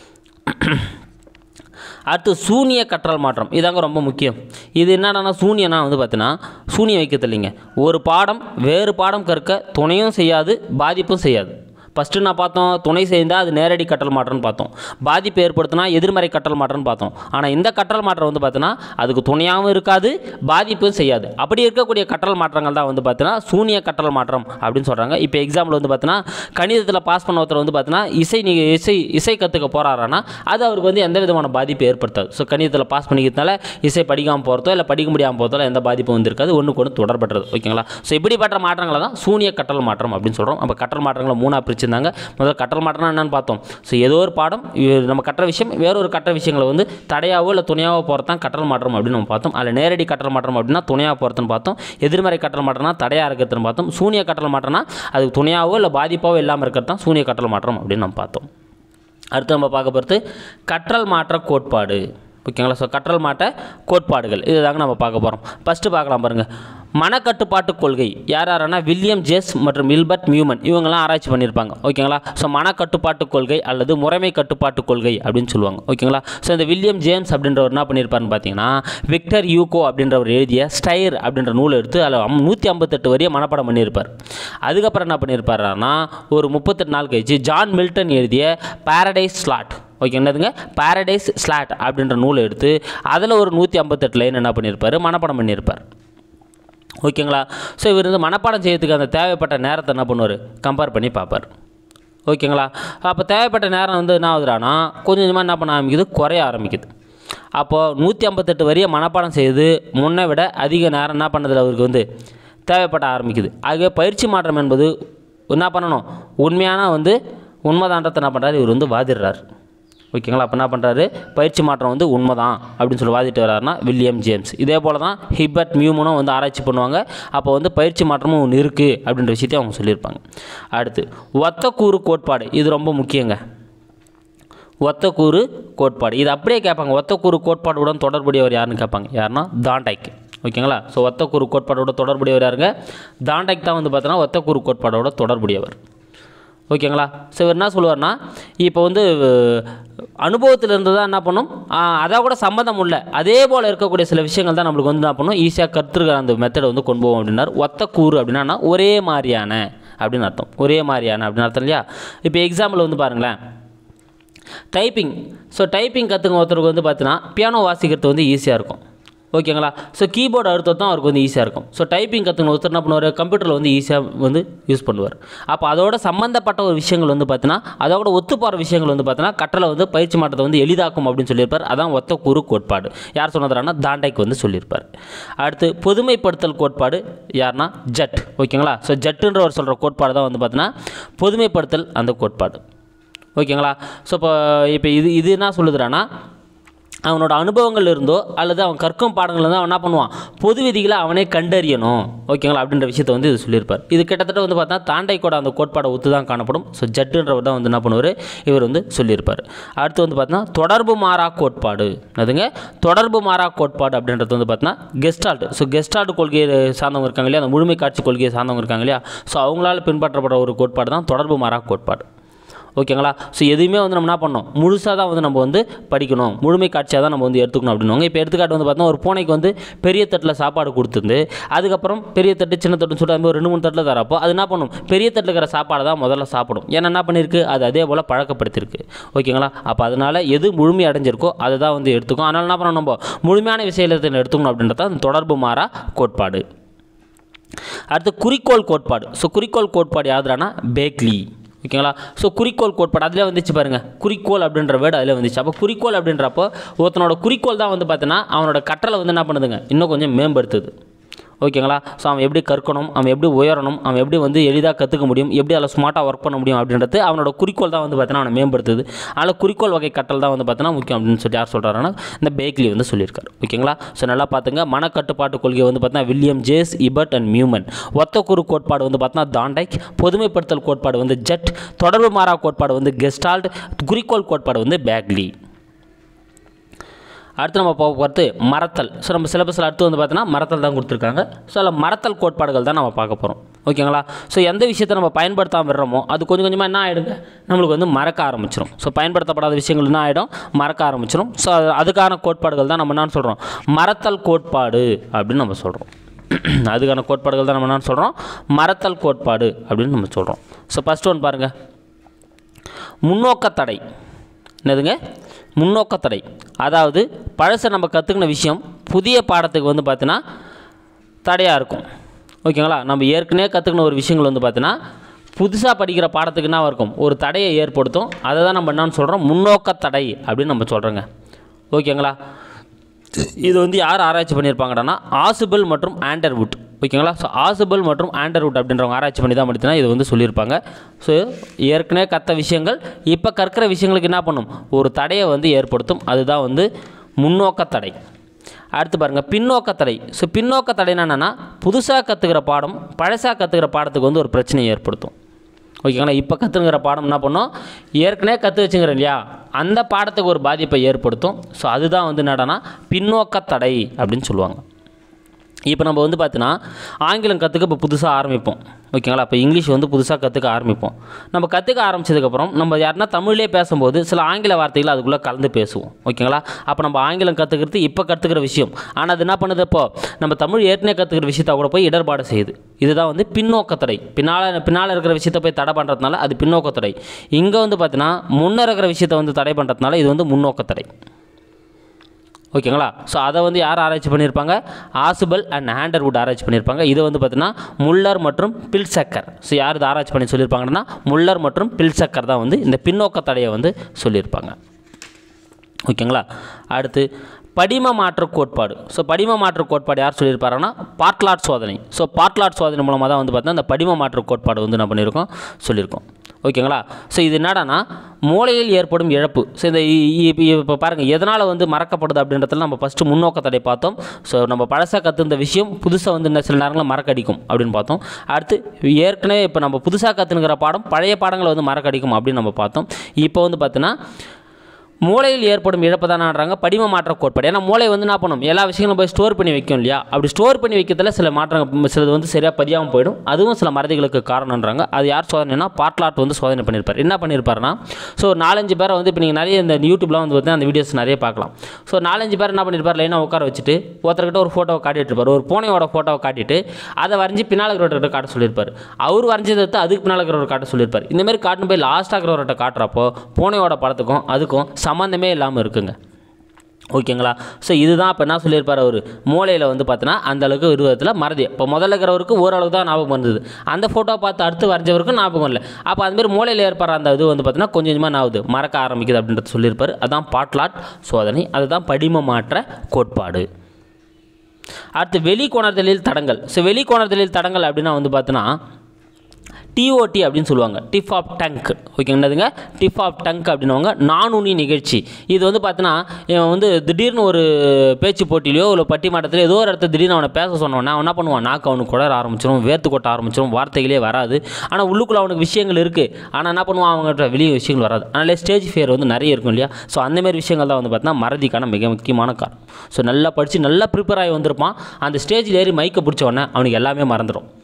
அடுத்து சூனிய கற்றல் மாற்றம் இதாங்க ரொம்ப முக்கியம் இது என்னன்னா சூனியனா வந்து பார்த்தீங்கன்னா சூனியம் வைக்கிறது இல்லைங்க ஒரு பாடம் வேறு பாடம் கற்க துணையும் செய்யாது பாதிப்பும் செய்யாது ஃபஸ்ட்டு நான் பார்த்தோம் துணை செய்தால் அது நேரடி கற்றல் மாற்றம்னு பார்த்தோம் பாதிப்பு ஏற்படுத்தினா எதிர்மறை கற்றல் மாற்றம்னு பார்த்தோம் ஆனால் இந்த கற்றல் மாற்றம் வந்து பார்த்தீங்கன்னா அதுக்கு துணையாகவும் இருக்காது பாதிப்பும் செய்யாது அப்படி இருக்கக்கூடிய கற்றல் மாற்றங்கள் தான் வந்து பார்த்தீங்கன்னா சூனிய கற்றல் மாற்றம் அப்படின்னு சொல்கிறாங்க இப்போ எக்ஸாம்பிள் வந்து பார்த்தீங்கன்னா கணிதத்தில் பாஸ் பண்ண ஒருத்தர் வந்து பார்த்தீங்கன்னா இசை நீங்கள் இசை இசை கற்றுக்க போகிறாரானா அது அவருக்கு வந்து எந்த விதமான பாதிப்பு ஏற்படுத்தாது ஸோ கணிதத்தில் பாஸ் பண்ணிக்கிறதுனால இசை படிக்காமல் போகிறதோ இல்லை படிக்க முடியாமல் போகிறதோ எந்த பாதிப்பும் வந்து இருக்காது ஒன்றுக்கு ஒன்று தொடர்பற்றது ஓகேங்களா ஸோ இப்படிப்பட்ட மாற்றங்களை தான் சூனிய கற்றல் மாற்றம் அப்படின்னு சொல்கிறோம் அப்போ கற்றல் மாற்றங்களை மூணாக பிரிச்சிருந்தாங்க முதல்ல கற்றல் மாற்றம்னா என்னன்னு பார்த்தோம் ஸோ ஏதோ ஒரு பாடம் இது நம்ம கற்ற விஷயம் வேறொரு கற்ற விஷயங்களை வந்து தடையாவோ இல்லை துணையாவோ போகிறது தான் கற்றல் மாற்றம் அப்படின்னு நம்ம பார்த்தோம் அதில் நேரடி கற்றல் மாற்றம் அப்படின்னா துணையாக போகிறதுன்னு பார்த்தோம் எதிர்மறை கற்றல் மாற்றம்னா தடையாக இருக்கிறதுன்னு பார்த்தோம் சூனிய கற்றல் மாற்றம்னா அதுக்கு துணையாவோ இல்லை பாதிப்பாவோ இல்லாமல் இருக்கிறது தான் சூனிய கற்றல் மாற்றம் அப்படின்னு நம்ம பார்த்தோம் அடுத்து நம்ம பார்க்க போகிறது கற்றல் மாற்ற கோட்பாடு ஓகேங்களா ஸோ கற்றல் மாற்ற கோட்பாடுகள் இதுதாங்க நம்ம பார்க்க போகிறோம் ஃபஸ்ட்டு பார்க்கலாம் பாருங்கள் மனக்கட்டுப்பாட்டு கொள்கை யார் யாருன்னா வில்லியம் ஜேஸ் மற்றும் வில்பர்ட் மியூமன் இவங்கெல்லாம் ஆராய்ச்சி பண்ணியிருப்பாங்க ஓகேங்களா ஸோ மனக்கட்டுப்பாட்டு கொள்கை அல்லது முறைமை கட்டுப்பாட்டு கொள்கை அப்படின்னு சொல்லுவாங்க ஓகேங்களா ஸோ இந்த வில்லியம் ஜேம்ஸ் அப்படின்றவர் என்ன பண்ணியிருப்பாருன்னு பார்த்தீங்கன்னா விக்டர் யூகோ அப்படின்றவர் எழுதிய ஸ்டைர் அப்படின்ற நூலை எடுத்து அதில் நூற்றி ஐம்பத்தெட்டு வரியை மனப்பாடம் பண்ணியிருப்பார் அதுக்கப்புறம் என்ன பண்ணியிருப்பாருன்னா ஒரு முப்பத்தெட்டு நாள் கழிச்சு ஜான் மில்டன் எழுதிய பாரடைஸ் ஸ்லாட் ஓகே என்னதுங்க பாரடைஸ் ஸ்லாட் அப்படின்ற நூலை எடுத்து அதில் ஒரு நூற்றி ஐம்பத்தெட்டு லைன் என்ன பண்ணியிருப்பார் மனப்பாடம் பண்ணியிருப்பார் ஓகேங்களா ஸோ இவர் வந்து மனப்பாடம் செய்யறதுக்கு அந்த தேவைப்பட்ட நேரத்தை என்ன பண்ணுவார் கம்பேர் பண்ணி பார்ப்பார் ஓகேங்களா அப்போ தேவைப்பட்ட நேரம் வந்து என்ன ஆகுதுடானா கொஞ்சம் கொஞ்சமாக என்ன பண்ண ஆரம்பிக்குது குறைய ஆரம்பிக்குது அப்போது நூற்றி ஐம்பத்தெட்டு வரியை மனப்பாடம் செய்து முன்னை விட அதிக நேரம் என்ன பண்ணதில் அவருக்கு வந்து தேவைப்பட ஆரம்பிக்குது ஆகவே பயிற்சி மாற்றம் என்பது என்ன பண்ணணும் உண்மையான வந்து உண்மைதான்றத்தை என்ன பண்ணுறாரு இவர் வந்து வாதிடுறார் ஓகேங்களா அப்போ என்ன பண்ணுறாரு பயிற்சி மாற்றம் வந்து உண்மைதான் அப்படின்னு சொல்லி வாதிட்டு வர்றாருன்னா வில்லியம் ஜேம்ஸ் இதே போல் தான் ஹிபர்ட் மியூமனும் வந்து ஆராய்ச்சி பண்ணுவாங்க அப்போ வந்து பயிற்சி மாற்றமும் ஒன்று இருக்குது அப்படின்ற விஷயத்தையும் அவங்க சொல்லியிருப்பாங்க அடுத்து ஒத்தக்கூறு கோட்பாடு இது ரொம்ப முக்கியங்க ஒத்தக்கூறு கோட்பாடு இது அப்படியே கேட்பாங்க ஒத்தக்கூறு கோட்பாடுடன் தொடர்புடையவர் யாருன்னு கேட்பாங்க யாருன்னா தாண்டைக் ஓகேங்களா ஸோ ஒத்தக்கூறு கோட்பாடோட தொடர்புடையவர் யாருங்க தாண்டைக் தான் வந்து பார்த்தோன்னா ஒத்தக்கூறு கோட்பாடோட தொடர்புடையவர் ஓகேங்களா ஸோ இவர் என்ன சொல்லுவார்னா இப்போ வந்து அனுபவத்தில் இருந்து தான் என்ன பண்ணும் அதை கூட சம்மந்தம் இல்லை அதே போல் இருக்கக்கூடிய சில விஷயங்கள் தான் நம்மளுக்கு வந்து என்ன பண்ணும் ஈஸியாக கற்றுக்கிற அந்த மெத்தடை வந்து கொண்டு போவோம் அப்படின்னார் ஒத்த கூறு அப்படின்னா ஒரே மாதிரியான அப்படின்னு அர்த்தம் ஒரே மாதிரியான அப்படின்னு அர்த்தம் இல்லையா இப்போ எக்ஸாம்பிள் வந்து பாருங்களேன் டைப்பிங் ஸோ டைப்பிங் கற்றுக்க ஒருத்தருக்கு வந்து பார்த்தீங்கன்னா பியானோ வாசிக்கிறது வந்து ஈஸியாக இருக்கும் ஓகேங்களா ஸோ கீபோர்டு அழுத்தம் தான் அவருக்கு வந்து ஈஸியாக இருக்கும் ஸோ டைப்பிங் கற்றுக்கணும் ஒருத்தர் என்ன பண்ணுவார் கம்ப்யூட்டரில் வந்து ஈஸியாக வந்து யூஸ் பண்ணுவார் அப்போ அதோட சம்மந்தப்பட்ட ஒரு விஷயங்கள் வந்து பார்த்தீங்கன்னா அதோட ஒத்து போகிற விஷயங்கள் வந்து பார்த்தீங்கன்னா கற்றலை வந்து பயிற்சி மாற்றத்தை வந்து எளிதாக்கும் அப்படின்னு சொல்லியிருப்பார் அதான் ஒத்த கூறு கோட்பாடு யார் சொன்னதுனா தாண்டைக்கு வந்து சொல்லியிருப்பார் அடுத்து பொதுமைப்படுத்தல் கோட்பாடு யார்னா ஜட் ஓகேங்களா ஸோ ஜட்டுன்றவர் சொல்கிற கோட்பாடு தான் வந்து பார்த்தீங்கன்னா பொதுமைப்படுத்தல் அந்த கோட்பாடு ஓகேங்களா ஸோ இப்போ இப்போ இது இது என்ன சொல்லுதுறான்னா அவனோட அனுபவங்கள் இருந்தோ அல்லது அவன் கற்கும் பாடங்கள் வந்து அவன் என்ன பண்ணுவான் பொது விதிகளை அவனே கண்டறியணும் ஓகேங்களா அப்படின்ற விஷயத்தை வந்து இது சொல்லியிருப்பார் இது கிட்டத்தட்ட வந்து பார்த்தா தாண்டை கூட அந்த கோட்பாடை ஒத்து தான் காணப்படும் ஸோ ஜட்டுன்றவர் தான் வந்து என்ன பண்ணுவார் இவர் வந்து சொல்லியிருப்பார் அடுத்து வந்து பார்த்தீங்கன்னா தொடர்பு மாறா கோட்பாடு அதுங்க தொடர்பு மாறா கோட்பாடு அப்படின்றது வந்து பார்த்தீங்கன்னா கெஸ்டால்ட் ஸோ கெஸ்டால்ட் கொள்கையை சார்ந்தவங்க இருக்காங்க இல்லையா அந்த முழுமை காட்சி கொள்கையை சார்ந்தவங்க இருக்காங்க இல்லையா ஸோ அவங்களால பின்பற்றப்படுற ஒரு கோட்பாடு தான் தொடர்பு மாறா கோட்பாடு ஓகேங்களா ஸோ எதுவுமே வந்து நம்ம என்ன பண்ணோம் முழுசாக தான் வந்து நம்ம வந்து படிக்கணும் முழுமை காட்சியாக தான் நம்ம வந்து எடுத்துக்கணும் அப்படின்னுவாங்க இப்போ எடுத்துக்காட்டு வந்து பார்த்தோம்னா ஒரு பூனைக்கு வந்து பெரிய தட்டில் சாப்பாடு கொடுத்துருந்து அதுக்கப்புறம் பெரிய தட்டு சின்ன தட்டுன்னு சொல்லிட்டு அது மாதிரி ஒரு ரெண்டு மூணு தட்டில் தரப்போ அது என்ன பண்ணும் பெரிய தட்டில் இருக்கிற சாப்பாடை தான் முதல்ல சாப்பிடும் ஏன்னா என்ன பண்ணியிருக்கு அது அதே போல் பழக்கப்படுத்தியிருக்கு ஓகேங்களா அப்போ அதனால் எது முழுமை அடைஞ்சிருக்கோ அதை தான் வந்து எடுத்துக்கும் அதனால் என்ன பண்ணணும் நம்ம முழுமையான விஷயத்தில் எடுத்துக்கணும் அப்படின்றத அந்த தொடர்பு மாறா கோட்பாடு அடுத்து குறிக்கோள் கோட்பாடு ஸோ குறிக்கோள் கோட்பாடு யாதுரானா பேக்லி ஓகேங்களா ஸோ குறிக்கோள் கோட்பாடு அதில் வந்துச்சு பாருங்கள் குறிக்கோள் அப்படின்ற வேர்டு அதில் வந்துச்சு அப்போ குறிக்கோள் அப்படின்றப்போ ஒருத்தனோட குறிக்கோள் தான் வந்து பார்த்தீங்கன்னா அவனோட கற்றலை வந்து என்ன பண்ணுதுங்க இன்னும் கொஞ்சம் மேம்படுத்துது ஓகேங்களா ஸோ அவன் எப்படி கற்கணும் அவன் எப்படி உயரணும் அவன் எப்படி வந்து எளிதாக கற்றுக்க முடியும் எப்படி அதில் ஸ்மார்ட்டாக ஒர்க் பண்ண முடியும் அப்படின்றது அவனோட குறிக்கோள் தான் வந்து பார்த்தீங்கன்னா அவனை மேம்படுத்துது அதனால் குறிக்கோள் வகை கற்றல் தான் வந்து பார்த்தீங்கன்னா முக்கியம் அப்படின்னு சொல்லிட்டு யார் சொல்கிறாருன்னா இந்த பேக்லி வந்து சொல்லியிருக்காரு ஓகேங்களா ஸோ நல்லா பார்த்துங்க மனக்கட்டுப்பாட்டு கொள்கை வந்து பார்த்தீங்கன்னா வில்லியம் ஜேஸ் இபர்ட் அண்ட் மியூமன் ஒத்த குறு கோட்பாடு வந்து பார்த்தீங்கன்னா தாண்டைக் பொதுமைப்படுத்தல் கோட்பாடு வந்து ஜெட் தொடர்பு மாறா கோட்பாடு வந்து கெஸ்டால்ட் குறிக்கோள் கோட்பாடு வந்து பேக்லி அடுத்து நம்ம போக போகிறது மரத்தல் ஸோ நம்ம சிலபஸில் அடுத்து வந்து பார்த்தீங்கன்னா மரத்தல் தான் கொடுத்துருக்காங்க ஸோ அதில் மரத்தல் கோட்பாடுகள் தான் நம்ம பார்க்க போகிறோம் ஓகேங்களா ஸோ எந்த விஷயத்தை நம்ம பயன்படுத்தாமல் விடுறோமோ அது கொஞ்சம் கொஞ்சமாக என்ன ஆகிடுங்க நம்மளுக்கு வந்து மறக்க ஆரம்பிச்சிடும் ஸோ பயன்படுத்தப்படாத விஷயங்கள் என்ன ஆகிடும் மறக்க ஆரம்பிச்சிடும் ஸோ அது அதுக்கான கோட்பாடுகள் தான் நம்ம என்ன சொல்கிறோம் மரத்தல் கோட்பாடு அப்படின்னு நம்ம சொல்கிறோம் அதுக்கான கோட்பாடுகள் தான் நம்ம என்ன சொல்கிறோம் மரத்தல் கோட்பாடு அப்படின்னு நம்ம சொல்கிறோம் ஸோ ஃபஸ்ட் ஒன் பாருங்கள் முன்னோக்க தடை என்னதுங்க முன்னோக்க தடை அதாவது பழசை நம்ம கற்றுக்கின விஷயம் புதிய பாடத்துக்கு வந்து பார்த்தீங்கன்னா தடையாக இருக்கும் ஓகேங்களா நம்ம ஏற்கனவே கற்றுக்கின ஒரு விஷயங்கள் வந்து பார்த்தீங்கன்னா புதுசாக படிக்கிற பாடத்துக்கு என்ன இருக்கும் ஒரு தடையை ஏற்படுத்தும் அதை தான் நம்ம என்னன்னு சொல்கிறோம் முன்னோக்க தடை அப்படின்னு நம்ம சொல்கிறோங்க ஓகேங்களா இது வந்து யார் ஆராய்ச்சி பண்ணியிருப்பாங்கடான்னா ஆசுபல் மற்றும் ஆண்டர்வுட் ஓகேங்களா ஸோ ஆசுபல் மற்றும் ஆண்டர்வுட் அப்படின்றவங்க ஆராய்ச்சி பண்ணி தான் படித்தனா இது வந்து சொல்லியிருப்பாங்க ஸோ ஏற்கனவே கற்ற விஷயங்கள் இப்போ கற்கிற விஷயங்களுக்கு என்ன பண்ணும் ஒரு தடையை வந்து ஏற்படுத்தும் அதுதான் வந்து முன்னோக்க தடை அடுத்து பாருங்கள் பின்னோக்க தடை ஸோ பின்னோக்க தடைனா என்னென்னா புதுசாக கற்றுக்கிற பாடம் பழசாக கற்றுக்கிற பாடத்துக்கு வந்து ஒரு பிரச்சனையை ஏற்படுத்தும் ஓகேங்களா இப்போ கற்றுங்கிற பாடம் என்ன பண்ணோம் ஏற்கனவே கற்று வச்சுங்கிறேன் இல்லையா அந்த பாடத்துக்கு ஒரு பாதிப்பை ஏற்படுத்தும் ஸோ அதுதான் வந்து என்னடான்னா பின்னோக்க தடை அப்படின்னு சொல்லுவாங்க இப்போ நம்ம வந்து பார்த்தீங்கன்னா ஆங்கிலம் கற்றுக்க இப்போ புதுசாக ஆரம்பிப்போம் ஓகேங்களா இப்போ இங்கிலீஷ் வந்து புதுசாக கற்றுக்க ஆரம்பிப்போம் நம்ம கற்றுக்க ஆரம்பிச்சதுக்கப்புறம் நம்ம யாருன்னா தமிழ்லேயே பேசும்போது சில ஆங்கில வார்த்தைகள் அதுக்குள்ளே கலந்து பேசுவோம் ஓகேங்களா அப்போ நம்ம ஆங்கிலம் கற்றுக்கிறது இப்போ கற்றுக்கிற விஷயம் ஆனால் அது என்ன பண்ணுது இப்போ நம்ம தமிழ் ஏற்கனவே கற்றுக்கிற விஷயத்த கூட போய் இடர்பாடு செய்யுது இதுதான் வந்து பின்னோக்க தடை பின்னால் பின்னால் இருக்கிற விஷயத்த போய் தடை பண்ணுறதுனால அது பின்னோக்க தடை இங்கே வந்து பார்த்தீங்கன்னா முன்னே இருக்கிற விஷயத்த வந்து தடை பண்ணுறதுனால இது வந்து முன்னோக்க தடை ஓகேங்களா ஸோ அதை வந்து யார் ஆராய்ச்சி பண்ணியிருப்பாங்க ஆசுபல் அண்ட் ஹேண்டர்வுட் ஆராய்ச்சி பண்ணியிருப்பாங்க இது வந்து பார்த்தீங்கன்னா முல்லர் மற்றும் பில்சக்கர் ஸோ யார் இது ஆராய்ச்சி பண்ணி சொல்லியிருப்பாங்கன்னா முல்லர் மற்றும் பில்சக்கர் தான் வந்து இந்த பின்னோக்க தடையை வந்து சொல்லியிருப்பாங்க ஓகேங்களா அடுத்து படிம மாற்று கோட்பாடு ஸோ படிம மாற்று கோட்பாடு யார் சொல்லியிருப்பாருன்னா பாட்லாட் சோதனை ஸோ பாட்லாட் சோதனை மூலமாக தான் வந்து பார்த்தீங்கன்னா இந்த படிம மாற்று கோட்பாடு வந்து என்ன பண்ணியிருக்கோம் சொல்லியிருக்கோம் ஓகேங்களா ஸோ இது என்னடான்னா மூளையில் ஏற்படும் இழப்பு ஸோ இந்த இப்போ பாருங்கள் எதனால் வந்து மறக்கப்படுது அப்படின்றதுல நம்ம ஃபஸ்ட்டு முன்னோக்க தடை பார்த்தோம் ஸோ நம்ம பழசாக கற்றுந்த விஷயம் புதுசாக வந்து இன்னும் சில நேரங்களில் மறக்கடிக்கும் அப்படின்னு பார்த்தோம் அடுத்து ஏற்கனவே இப்போ நம்ம புதுசாக கற்றுனுங்கிற பாடம் பழைய பாடங்களை வந்து மறக்கடிக்கும் அப்படின்னு நம்ம பார்த்தோம் இப்போ வந்து பார்த்தீங்கன்னா மூளையில் ஏற்படும் இழப்பு தான் ஆடுறாங்க படிம மாற்ற கோட்பாடு ஏன்னா மூளை வந்து என்ன பண்ணும் எல்லா விஷயங்களும் போய் ஸ்டோர் பண்ணி வைக்கும் இல்லையா அப்படி ஸ்டோர் பண்ணி வைக்கிறதுல சில மாற்றங்கள் சிலது வந்து சரியாக பதியாமல் போயிடும் அதுவும் சில மறதிகளுக்கு காரணம்ன்றாங்க அது யார் சோதனைனா பாட்லாட் வந்து சோதனை பண்ணியிருப்பார் என்ன பண்ணியிருப்பாருன்னா ஸோ நாலஞ்சு பேரை வந்து இப்போ நீங்கள் நிறைய இந்த யூடியூப்லாம் வந்து பார்த்தீங்கன்னா அந்த வீடியோஸ் நிறைய பார்க்கலாம் ஸோ நாலஞ்சு பேர் என்ன பண்ணியிருப்பார் லைனாக உட்கார வச்சுட்டு ஒருத்தர்கிட்ட ஒரு ஃபோட்டோவை காட்டிட்டு இருப்பார் ஒரு பூனையோட ஃபோட்டோவை காட்டிட்டு அதை வரைஞ்சி பின்னால் இருக்கிறவர்கிட்ட காட்ட சொல்லியிருப்பார் அவர் வரைஞ்சதை எடுத்து அதுக்கு பின்னால் இருக்கிறவர் காட்ட சொல்லியிருப்பார் இந்த மாதிரி காட்டும் போய் லாஸ்ட்டாக இருக்கிறவர்கிட்ட காட்டுறப்போ பூனையோட படத்துக்கும் அதுக்கும் சம்மந்தமே இல்லாமல் இருக்குங்க ஓகேங்களா ஸோ இதுதான் இப்போ என்ன சொல்லியிருப்பார் அவர் மூளையில் வந்து பார்த்தீங்கன்னா அந்த அளவுக்கு உருவத்தில் மறதி இப்போ முதல்ல இருக்கிறவருக்கு ஓரளவு தான் ஞாபகம் இருந்தது அந்த ஃபோட்டோ பார்த்து அடுத்து வரைஞ்சவருக்கும் ஞாபகம் இல்லை அப்போ அதுமாரி மூளையில் ஏற்படுற அந்த இது வந்து பார்த்தீங்கன்னா கொஞ்சம் கொஞ்சமாக நாவுது மறக்க ஆரம்பிக்குது அப்படின்றது சொல்லியிருப்பார் அதான் பாட்லாட் சோதனை அதுதான் படிம மாற்ற கோட்பாடு அடுத்து வெளிக்கோணர்தலில் தடங்கள் ஸோ வெளிக்கோணர்தலில் தடங்கள் அப்படின்னா வந்து பார்த்தீங்கன்னா டிஓடி அப்படின்னு சொல்லுவாங்க டிப் ஆஃப் டங்க் ஓகே என்னதுங்க டிப் ஆஃப் டங்க் அப்படின்னுவாங்க நானூனி நிகழ்ச்சி இது வந்து பார்த்தீங்கன்னா இவன் வந்து திடீர்னு ஒரு பேச்சு போட்டியிலையோ இல்லை பட்டிமன்றத்திலையோ ஏதோ ஒரு இடத்துல திடீர்னு அவனை பேச சொன்னவொன்னே அவன் என்ன பண்ணுவான் நாக்கு அவனுக்கு குளர ஆரம்பிச்சிடும் வேர்த்து கொட்ட ஆரம்பிச்சிடும் வார்த்தைகளே வராது ஆனால் உள்ளுக்குள்ளே அவனுக்கு விஷயங்கள் இருக்குது ஆனால் என்ன பண்ணுவான் அவங்ககிட்ட வெளியே விஷயங்கள் வராது அதனால ஸ்டேஜ் ஃபியர் வந்து நிறைய இருக்கும் இல்லையா ஸோ அந்தமாரி விஷயங்கள் தான் வந்து பார்த்தீங்கன்னா மறதிக்கான மிக முக்கியமான காரணம் ஸோ நல்லா படித்து நல்லா ப்ரிப்பேர் ஆகி வந்திருப்பான் அந்த ஸ்டேஜில் ஏறி மைக்கை பிடிச்ச உடனே அவனுக்கு எல்லாமே மறந்துடும்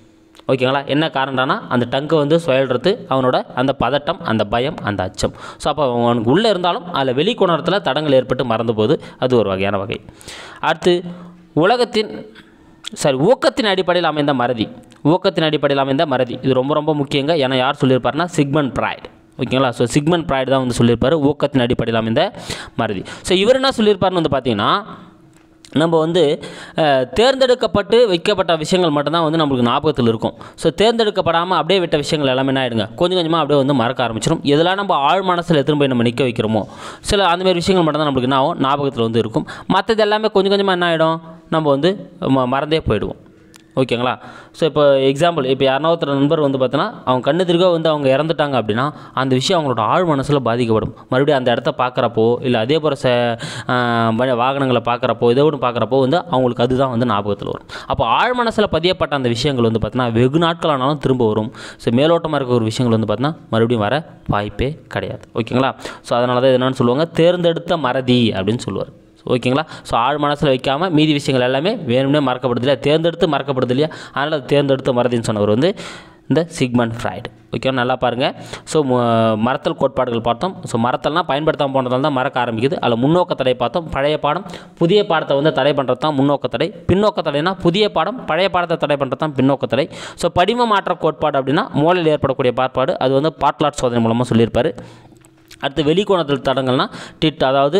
ஓகேங்களா என்ன காரணம்னா அந்த டங்கை வந்து சுழல்றது அவனோட அந்த பதட்டம் அந்த பயம் அந்த அச்சம் ஸோ அப்போ அவனுக்கு உள்ளே இருந்தாலும் அதில் வெளிக்கோணத்தில் தடங்கள் ஏற்பட்டு மறந்த போது அது ஒரு வகையான வகை அடுத்து உலகத்தின் சரி ஊக்கத்தின் அடிப்படையில் அமைந்த மறதி ஊக்கத்தின் அடிப்படையில் அமைந்த மறதி இது ரொம்ப ரொம்ப முக்கியங்க ஏன்னா யார் சொல்லியிருப்பாருன்னா சிக்மன் ப்ராய்டு ஓகேங்களா ஸோ சிக்மன் ப்ராய்டு தான் வந்து சொல்லியிருப்பாரு ஊக்கத்தின் அடிப்படையில் அமைந்த மறதி ஸோ இவர் என்ன சொல்லியிருப்பாருன்னு வந்து பார்த்தீங்கன்னா நம்ம வந்து அஹ், தேர்ந்தெடுக்கப்பட்டு வைக்கப்பட்ட விஷயங்கள் மட்டும்தான் வந்து நம்மளுக்கு ஞாபகத்தில் இருக்கும் ஸோ தேர்ந்தெடுக்கப்படாமல் அப்படியே விட்ட விஷயங்கள் எல்லாமே என்ன ஆகிடுங்க கொஞ்சம் கொஞ்சமாக அப்படியே வந்து மறக்க ஆரம்பிச்சிடும் எதெல்லாம் நம்ம ஆழ் மனசில் எடுத்துன்னு போய் நம்ம நிற்க வைக்கிறோமோ சில அந்த மாதிரி விஷயங்கள் மட்டும்தான் நம்மளுக்கு என்ன ஆகும் ஞாபகத்தில் வந்து இருக்கும் மற்றது எல்லாமே கொஞ்சம் கொஞ்சமாக என்ன ஆகிடும் நம்ம வந்து ம- மறந்தே போயிடுவோம் ஓகேங்களா ஸோ இப்போ எக்ஸாம்பிள் இப்போ யாருனா ஒருத்தர் நண்பர் வந்து பார்த்தோன்னா அவங்க கண்ணு திருக்க வந்து அவங்க இறந்துட்டாங்க அப்படின்னா அந்த விஷயம் அவங்களோட ஆழ் மனசில் பாதிக்கப்படும் மறுபடியும் அந்த இடத்த பார்க்குறப்போ இல்லை அதே போல் ச ஆஹ் வ- வாகனங்களை பார்க்குறப்போ ஏதோ ஒன்று பார்க்குறப்போ வந்து அவங்களுக்கு அதுதான் வந்து ஞாபகத்தில் வரும் அப்போ ஆழ் மனசில் பதியப்பட்ட அந்த விஷயங்கள் வந்து பார்த்தீங்கன்னா வெகு நாட்கள் ஆனாலும் திரும்ப வரும் ஸோ மேலோட்டமாக இருக்க ஒரு விஷயங்கள் வந்து பார்த்தீங்கன்னா மறுபடியும் வர வாய்ப்பே கிடையாது ஓகேங்களா ஸோ அதனால தான் இது என்னன்னு சொல்லுவாங்க தேர்ந்தெடுத்த மறதி அப்படின்னு சொல்லுவார் ஓகேங்களா ஸோ ஆழ் மனசில் வைக்காமல் மீதி விஷயங்கள் எல்லாமே வேணும்னே மறக்கப்படுது இல்லையா தேர்ந்தெடுத்து மறக்கப்படுது இல்லையா அதனால் அது தேர்ந்தெடுத்து மறதின்னு சொன்னவர் வந்து இந்த சிக்மன் ஃப்ரைடு ஓகே நல்லா பாருங்கள் ஸோ மரத்தல் கோட்பாடுகள் பார்த்தோம் ஸோ மரத்தல்னால் பயன்படுத்தாமல் போனதால தான் மறக்க ஆரம்பிக்குது அதில் முன்னோக்க தடை பார்த்தோம் பழைய பாடம் புதிய பாடத்தை வந்து தடை பண்ணுறது தான் முன்னோக்க தடை பின்னோக்க தடைனா புதிய பாடம் பழைய பாடத்தை தடை பண்ணுறது தான் பின்னோக்க தடை ஸோ படிம மாற்ற கோட்பாடு அப்படின்னா மூளையில் ஏற்படக்கூடிய பாட்பாடு அது வந்து பாட்லாட் சோதனை மூலமாக சொல்லியிருப்பார் அடுத்து வெளிக்கோணத்தில் தடங்கள்னா டிட் அதாவது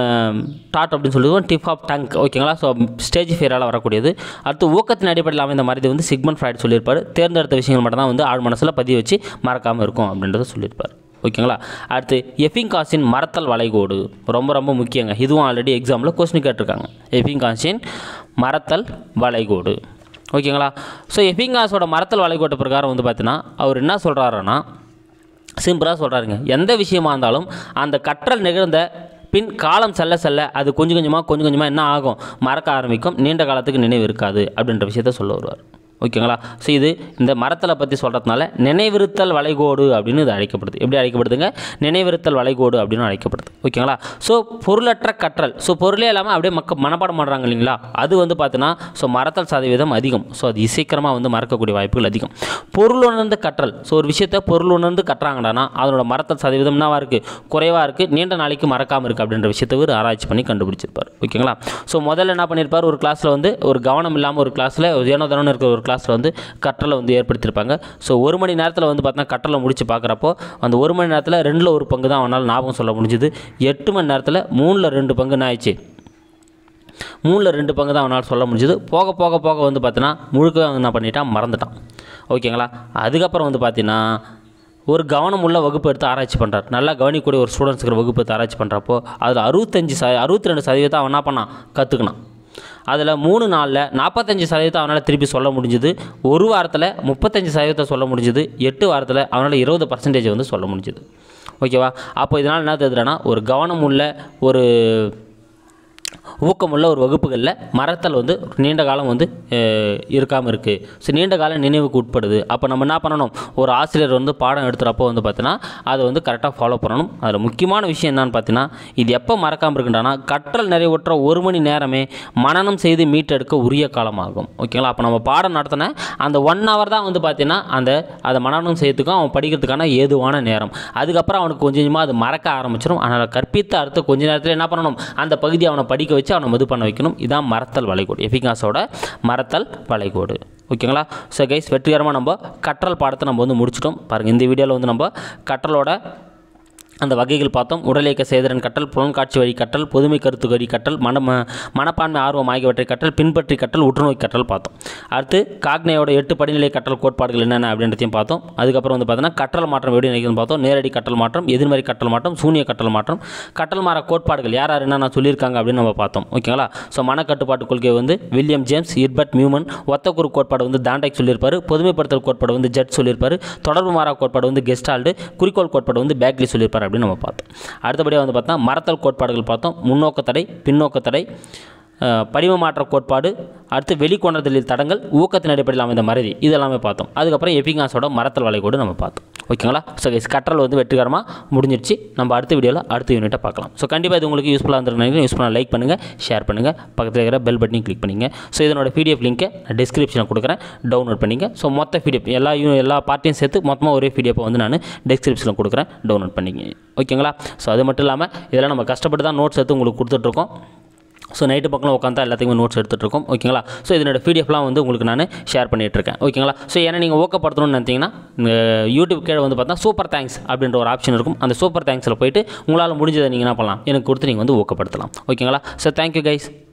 டாட் அப்படின்னு சொல்லுவோம் டிப் ஆஃப் டங்க் ஓகேங்களா ஸோ ஸ்டேஜ் ஃபேரால் வரக்கூடியது அடுத்து ஊக்கத்தின் அடிப்படையில் அமைந்த மாதிரி வந்து சிக்மன் ஃப்ரைட் சொல்லியிருப்பார் தேர்ந்தெடுத்த விஷயங்கள் மட்டும் தான் வந்து ஆழ் மனசில் பதிய வச்சு மறக்காமல் இருக்கும் அப்படின்றத சொல்லியிருப்பார் ஓகேங்களா அடுத்து எஃபிங்காஸின் மரத்தல் வளைகோடு ரொம்ப ரொம்ப முக்கியங்க இதுவும் ஆல்ரெடி எக்ஸாமில் கொஸ்டின் கேட்டிருக்காங்க எஃபிங்காஸின் மரத்தல் வளைகோடு ஓகேங்களா ஸோ எஃபிங்காஸோட மரத்தல் வளைகோட்டு பிரகாரம் வந்து பார்த்தீங்கன்னா அவர் என்ன சொல்கிறாருன்னா சிம்பிளாக சொல்கிறாருங்க எந்த விஷயமா இருந்தாலும் அந்த கற்றல் நிகழ்ந்த பின் காலம் செல்ல செல்ல அது கொஞ்சம் கொஞ்சமாக கொஞ்சம் கொஞ்சமாக என்ன ஆகும் மறக்க ஆரம்பிக்கும் நீண்ட காலத்துக்கு நினைவு இருக்காது அப்படின்ற விஷயத்த சொல்ல வருவார் ஓகேங்களா ஸோ இது இந்த மரத்தலை பற்றி சொல்கிறதுனால நினைவிருத்தல் வளைகோடு அப்படின்னு இது அழைக்கப்படுது எப்படி அழைக்கப்படுதுங்க நினைவிருத்தல் வளைகோடு அப்படின்னு அழைக்கப்படுது ஓகேங்களா ஸோ பொருளற்ற கற்றல் ஸோ பொருளே இல்லாமல் அப்படியே மக்க மனப்பாடம் பண்ணுறாங்க இல்லைங்களா அது வந்து பார்த்தீங்கன்னா ஸோ மறத்தல் சதவீதம் அதிகம் ஸோ அது சீக்கிரமாக வந்து மறக்கக்கூடிய வாய்ப்புகள் அதிகம் பொருள் உணர்ந்து கற்றல் ஸோ ஒரு விஷயத்தை பொருள் உணர்ந்து கட்டுறாங்கடானா அதனோட மறத்தல் சதவீதம் என்னவா இருக்குது குறைவாக இருக்குது நீண்ட நாளைக்கு மறக்காமல் இருக்குது அப்படின்ற விஷயத்தை ஒரு ஆராய்ச்சி பண்ணி கண்டுபிடிச்சிருப்பார் ஓகேங்களா ஸோ முதல்ல என்ன பண்ணியிருப்பார் ஒரு கிளாஸில் வந்து ஒரு கவனம் இல்லாமல் ஒரு கிளாஸில் ஏனோ தானோ இருக்கிற ஒரு கிளாஸில் வந்து கற்றலை வந்து ஏற்படுத்தியிருப்பாங்க ஸோ ஒரு மணி நேரத்தில் வந்து பார்த்தீங்கன்னா கற்றலை முடிச்சு பார்க்குறப்போ அந்த ஒரு மணி நேரத்தில் ரெண்டில் ஒரு பங்கு தான் அவனால் ஞாபகம் சொல்ல முடிஞ்சுது எட்டு மணி நேரத்தில் மூணில் ரெண்டு பங்கு என்ன ஆயிடுச்சு மூணில் ரெண்டு பங்கு தான் அவனால் சொல்ல முடிஞ்சுது போக போக போக வந்து பார்த்தீங்கன்னா முழுக்க அவன் என்ன பண்ணிட்டான் மறந்துட்டான் ஓகேங்களா அதுக்கப்புறம் வந்து பார்த்தீங்கன்னா ஒரு கவனம் உள்ள வகுப்பு எடுத்து ஆராய்ச்சி பண்ணுறார் நல்லா கவனிக்கக்கூடிய ஒரு ஸ்டூடெண்ட்ஸுக்கு வகுப்பு எடுத்து ஆராய்ச்சி பண்ணுறப்போ அதில் அறுபத்தஞ்சு ச அறுபத்தி ரெண்டு சதவீதம் அவன் என்ன பண்ணான் கற்றுக்கினான் அதில் மூணு நாளில் நாற்பத்தஞ்சு சதவீதம் அவனால் திருப்பி சொல்ல முடிஞ்சுது ஒரு வாரத்தில் முப்பத்தஞ்சு சதவீதத்தை சொல்ல முடிஞ்சுது எட்டு வாரத்தில் அவனால் இருபது பர்சன்டேஜ் வந்து சொல்ல முடிஞ்சுது ஓகேவா அப்போ இதனால் என்ன தெரியுதுன்னா ஒரு கவனம் உள்ள ஒரு ஊக்கமுள்ள ஒரு வகுப்புகளில் மறத்தல் வந்து நீண்ட காலம் வந்து இருக்காமல் இருக்குது ஸோ நீண்ட கால நினைவுக்கு உட்படுது அப்போ நம்ம என்ன பண்ணணும் ஒரு ஆசிரியர் வந்து பாடம் எடுத்துகிறப்போ வந்து பார்த்தீங்கன்னா அதை வந்து கரெக்டாக ஃபாலோ பண்ணணும் அதில் முக்கியமான விஷயம் என்னன்னு பார்த்தீங்கன்னா இது எப்போ மறக்காமல் இருக்குன்றானா கற்றல் நிறைவுற்ற ஒரு மணி நேரமே மனனம் செய்து மீட்டெடுக்க உரிய காலமாகும் ஓகேங்களா அப்போ நம்ம பாடம் நடத்தின அந்த ஒன் ஹவர் தான் வந்து பார்த்தீங்கன்னா அந்த அதை மனனம் செய்யறதுக்கும் அவன் படிக்கிறதுக்கான ஏதுவான நேரம் அதுக்கப்புறம் அவனுக்கு கொஞ்சம் கொஞ்சமாக அது மறக்க ஆரம்பிச்சிடும் அதனால் கற்பித்த அடுத்த கொஞ்ச நேரத்தில் என்ன பண்ணணும் அந்த பகுதியை அவனை படிக்க வச்சு அவனை இது பண்ண வைக்கணும் இதான் மரத்தல் வளைகோடு எஃபிகாஸோட மரத்தல் வளைகோடு ஓகேங்களா ஸோ கைஸ் வெற்றிகரமாக நம்ம கற்றல் பாடத்தை நம்ம வந்து முடிச்சிட்டோம் பாருங்கள் இந்த வீடியோவில் வந்து நம்ம கற்றலோட அந்த வகைகள் பார்த்தோம் உடல் இயக்க சேதரன் கற்றல் புலன்காட்சி வழி கற்றல் பொதுமை கருத்து வழி கற்றல் மன ம- மனப்பான்மை ஆர்வம் ஆகியவற்றை கற்றல் பின்பற்றி கற்றல் உற்றுநோய் கற்றல் பார்த்தோம் அடுத்து காக்னேயோட எட்டு படிநிலை கற்றல் கோட்பாடுகள் என்னென்ன அப்படின்றதையும் பார்த்தோம் அதுக்கப்புறம் வந்து பார்த்தோன்னா கற்றல் மாற்றம் எப்படி நினைக்கிறது பார்த்தோம் நேரடி கற்றல் மாற்றம் எதிர்மறை கற்றல் மாற்றம் சூனிய கற்றல் மாற்றம் கற்றல் மாற கோட்பாடுகள் யார் யார் என்னென்ன சொல்லியிருக்காங்க அப்படின்னு நம்ம பார்த்தோம் ஓகேங்களா ஸோ மனக்கட்டுப்பாட்டு கொள்கை வந்து வில்லியம் ஜேம்ஸ் இர்பர்ட் மியூமன் ஒத்தக்குறு கோட்பாடு வந்து தாண்டைக் சொல்லியிருப்பாரு பொதுமைப்படுத்தல் கோட்பாடு வந்து ஜட் சொல்லியிருப்பாரு தொடர்பு மாறா கோட்பாடு வந்து கெஸ்டால்டு குறிக்கோள் கோட்பாடு வந்து பேக்லி சொல்லியிருப்பார் அப்படின்னு நம்ம பார்த்தோம் அடுத்தபடியாக வந்து பார்த்தா மரத்தல் கோட்பாடுகள் பார்த்தோம் முன்னோக்க தடை பின்னோக்க தடை அஹ், படிம மாற்ற கோட்பாடு அடுத்து வெளிக்கொணர்தலில் தடங்கள் ஊக்கத்தின் அடிப்படையில் அமைந்த மறதி இது எல்லாமே பார்த்தோம் அதுக்கப்புறம் எபிகாஸோட மரத்தல் வளைகோடு நம்ம பார்த்தோம் ஓகேங்களா ஸோ கைஸ் கற்றல் வந்து வெற்றிகரமாக முடிஞ்சிருச்சு நம்ம அடுத்த வீடியோவில் அடுத்த யூனிட்டை பார்க்கலாம் ஸோ கண்டிப்பாக இது உங்களுக்கு யூஸ்ஃபுல்லாக இருந்திருக்கு யூஸ் பண்ண லைக் பண்ணுங்கள் ஷேர் பண்ணுங்கள் பக்கத்தில் இருக்கிற பெல் பட்டனையும் கிளிக் பண்ணிங்க ஸோ இதனோட பிடிஎஃப் லிங்க்கை நான் டிஸ்கிரிப்ஷனில் கொடுக்குறேன் டவுன்லோட் பண்ணிங்க ஸோ மொத்த பிடிஎஃப் எல்லா யூ- எல்லா பார்ட்டியும் சேர்த்து மொத்தமாக ஒரே பிடிஎஃப் வந்து நான் டிஸ்கிரிப்ஷனில் கொடுக்குறேன் டவுன்லோட் பண்ணிங்க ஓகேங்களா ஸோ அது மட்டும் இல்லாமல் இதெல்லாம் நம்ம கஷ்டப்பட்டு தான் நோட்ஸ் எடுத்து உங்களுக்கு கொடுத்துட்ருக்கோம் ஸோ நைட்டு பக்கம் உட்காந்து எல்லாத்தையுமே நோட்ஸ் எடுத்துகிட்ருக்கோம் ஓகேங்களா ஸோ இதனோட பிடிஎஃப்லாம் வந்து உங்களுக்கு நான் ஷேர் பண்ணிகிட்ருக்கேன் ஓகேங்களா ஸோ ஏன்னா நீங்கள் ஊக்கப்படுத்தணும்னு நினச்சிங்கன்னா இந்த யூடியூப் கீழே வந்து பார்த்தா சூப்பர் தேங்க்ஸ் அப்படின்ற ஒரு ஆப்ஷன் இருக்கும் அந்த சூப்பர் தேங்க்ஸில் போயிட்டு உங்களால் முடிஞ்சதை நீங்கள் என்ன பண்ணலாம் எனக்கு கொடுத்து நீங்கள் வந்து ஊக்கப்படுத்தலாம் ஓகேங்களா ஸோ தேங்க்யூ கைஸ்